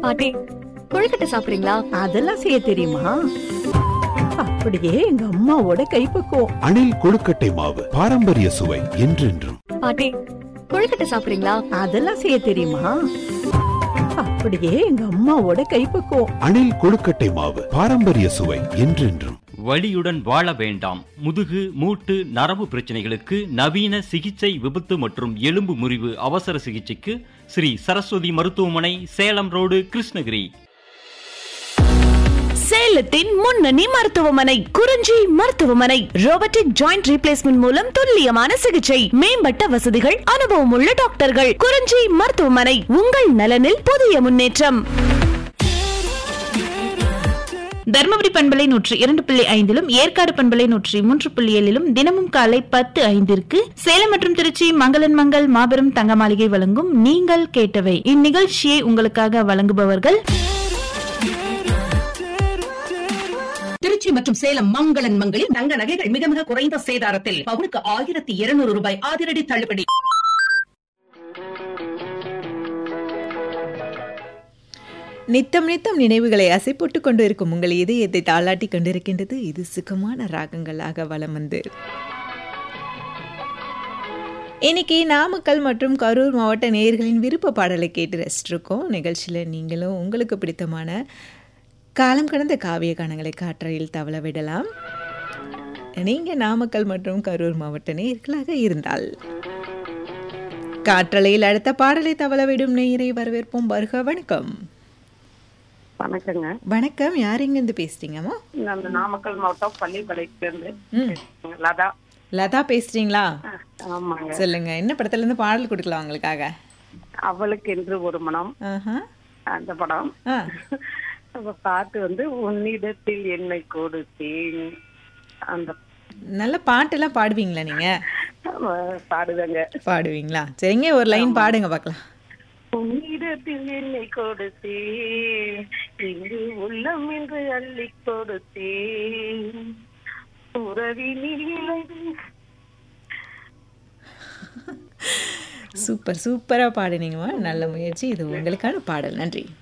பாட்டி கொழுக்கட்டை சாப்பிடுறீங்களா அதெல்லாம் செய்ய தெரியுமா அப்படியே எங்க அம்மாவோட கைப்பக்குவம் அணில் கொழுக்கட்டை மாவு பாரம்பரிய சுவை என்றென்றும் பாட்டி கொழுக்கட்டை சாப்பிடுறீங்களா அதெல்லாம் செய்ய தெரியுமா அப்படியே எங்க அம்மாவோட கைப்பக்குவம் அணில் கொழுக்கட்டை மாவு பாரம்பரிய சுவை என்றென்றும் வலியுடன் வாழ வேண்டாம் முதுகு மூட்டு நரம்பு பிரச்சனைகளுக்கு நவீன சிகிச்சை விபத்து மற்றும் எலும்பு முறிவு அவசர சிகிச்சைக்கு ஸ்ரீ சரஸ்வதி மருத்துவமனை சேலம் ரோடு கிருஷ்ணகிரி சேலத்தின் முன்னணி மருத்துவமனை குறிஞ்சி மருத்துவமனை ரோபோட்டிக் ஜாயிண்ட் ரீப்ளேஸ்மெண்ட் மூலம் துல்லியமான சிகிச்சை மேம்பட்ட வசதிகள் அனுபவமுள்ள டாக்டர்கள் குறிஞ்சி மருத்துவமனை உங்கள் நலனில் புதிய முன்னேற்றம் தர்மபுரி பண்பலை நூற்றி இரண்டு புள்ளி ஐந்திலும் ஏற்காடு பண்பலை நூற்றி மூன்று புள்ளி ஏழிலும் தினமும் காலை பத்து ஐந்திற்கு சேலம் மற்றும் திருச்சி மங்களன் மங்கள் மாபெரும் தங்க மாளிகை வழங்கும் நீங்கள் கேட்டவை இந்நிகழ்ச்சியை உங்களுக்காக வழங்குபவர்கள் திருச்சி மற்றும் சேலம் மங்களன் மங்களில் தங்க நகைகள் மிக மிக குறைந்த சேதாரத்தில் பவுனுக்கு ஆயிரத்தி இருநூறு ரூபாய் அதிரடி தள்ளுபடி நித்தம் நித்தம் நினைவுகளை அசைப்போட்டு கொண்டு இருக்கும் உங்கள் இதயத்தை தாளாட்டி கொண்டிருக்கின்றது இது சுகமான ராகங்களாக வலம் வந்து இன்னைக்கு நாமக்கல் மற்றும் கரூர் மாவட்ட நேயர்களின் விருப்ப பாடலை கேட்டு ரசிச்சிருக்கோம் நிகழ்ச்சியில் நீங்களும் உங்களுக்கு பிடித்தமான காலம் கடந்த காவிய கானங்களை காற்றையில் தவள விடலாம் நீங்கள் நாமக்கல் மற்றும் கரூர் மாவட்ட நேயர்களாக இருந்தால் காற்றலையில் அடுத்த பாடலை தவள விடும் நேயரை வரவேற்போம் வருக வணக்கம் வணக்கங்க வணக்கம் யார் இருந்து பேசுறீங்கம்மா நான் நாமக்கல் மாவட்டம் பள்ளிப்பாளையத்திலிருந்து ம் லதா லதா பேசுறீங்களா ஆமாங்க சொல்லுங்க என்ன படத்துல இருந்து பாடல் கொடுக்கலாம் உங்களுக்காக அவளுக்கு என்று ஒரு மனம் ஆஹா. அந்த படம் ஆ அப்ப பாட்டு வந்து உன்னிடத்தில் என்னை கொடுத்தேன் அந்த நல்ல பாட்டெல்லாம் பாடுவீங்களா நீங்க அஹ், பாடுதங்க பாடுவீங்களா சரிங்க ஒரு லைன் பாடுங்க பார்க்கலாம் உன்னிடத்தில் என்னை கொடுத்தேன் இங்கு உள்ளம் என்று அள்ளி கொடுத்தேன் உறவினில் சூப்பர் சூப்பரா பாடுனீங்கம்மா நல்ல முயற்சி இது உங்களுக்கான பாடல் நன்றி